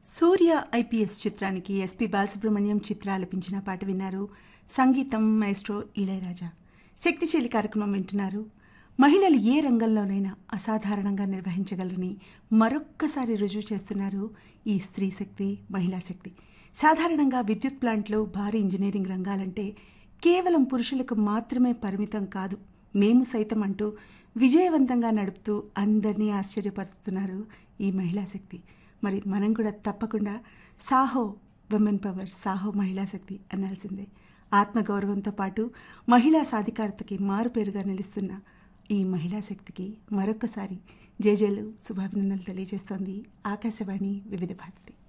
సూర్య IPS చిత్రానికి SP Balasubrahmanyam Chitra ఆలపించిన పాట విన్నారు సంగీతం మైస్ట్రో ఇళయరాజా శక్తిశీలి కార్యక్రమం వింటున్నారు మహిళలు ఏ రంగంలోనైనా అసాధారణంగా నిర్వహించగలరని మరొక్కసారి రుజువు చేస్తున్నారు ఈ స్త్రీ శక్తి మహిళా శక్తి సాధారణంగా విద్యుత్ ప్లాంట్లు భారీ ఇంజనీరింగ్ రంగాలంటే కేవలం పురుషులకు మాత్రమే పరిమితం కాదు మేము సైతం అంటూ విజయవంతంగా నడుపుతూ అందరినీ ఆశ్చర్యపరుస్తున్నారు ఈ మహిళా శక్తి మరి మనం కూడా తప్పకుండా సాహో విమెన్ పవర్ సాహో మహిళా శక్తి అనాల్సిందే ఆత్మగౌరవంతో పాటు మహిళా సాధికారతకి మారుపేరుగా నిలుస్తున్న ఈ మహిళా శక్తికి మరొకసారి జేజేలు శుభాభినందనలు తెలియజేస్తోంది ఆకాశవాణి వివిధ భారతి